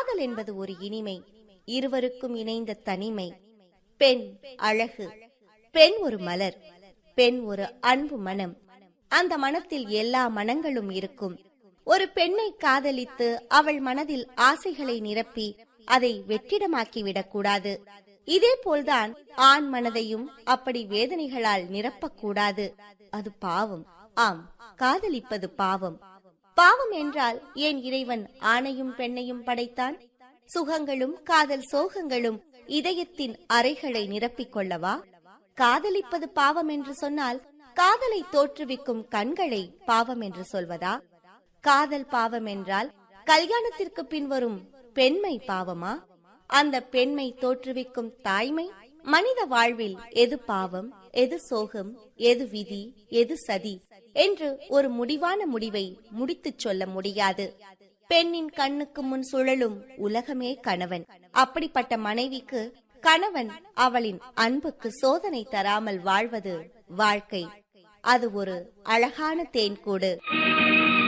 காதல் என்பது ஒரு இனிமை இருவருக்கும் இணைந்த தனிமை பெண் அழகு பெண் ஒரு மலர் பெண் ஒரு அன்பு மனம் அந்த மனத்தில் எல்லா மனங்களும் இருக்கும் ஒரு பெண்ணை காதலித்து அவள் மனதில் ஆசைகளை நிரப்பி அதை வெற்றிடமாக்கி விடக்கூடாது இதே போல்தான் ஆண் மனதையும் அப்படி வேதனைகளால் நிரப்பக்கூடாது அது பாவம் ஆம் காதலிப்பது பாவம் பாவம் என்றால் ஏன் இறைவன் ஆணையும் பெண்ணையும் படைத்தான் சுகங்களும் காதல் சோகங்களும் இதயத்தின் அறைகளை நிரப்பிக் கொள்ளவா காதலிப்பது பாவம் என்று சொன்னால் காதலை தோற்றுவிக்கும் கண்களை பாவம் என்று சொல்வதா காதல் பாவம் என்றால் கல்யாணத்திற்கு பின்வரும் பெண்மை பாவமா அந்த பெண்மை தோற்றுவிக்கும் தாய்மை மனித வாழ்வில் எது பாவம் எது சோகம் எது விதி எது சதி என்று ஒரு முடிவான முடிவை முடித்துச் சொல்ல முடியாது பெண்ணின் கண்ணுக்கு முன் சுழலும் உலகமே கணவன் அப்படிப்பட்ட மனைவிக்கு கணவன் அவளின் அன்புக்கு சோதனை தராமல் வாழ்வது வாழ்க்கை அது ஒரு அழகான தேன்கூடு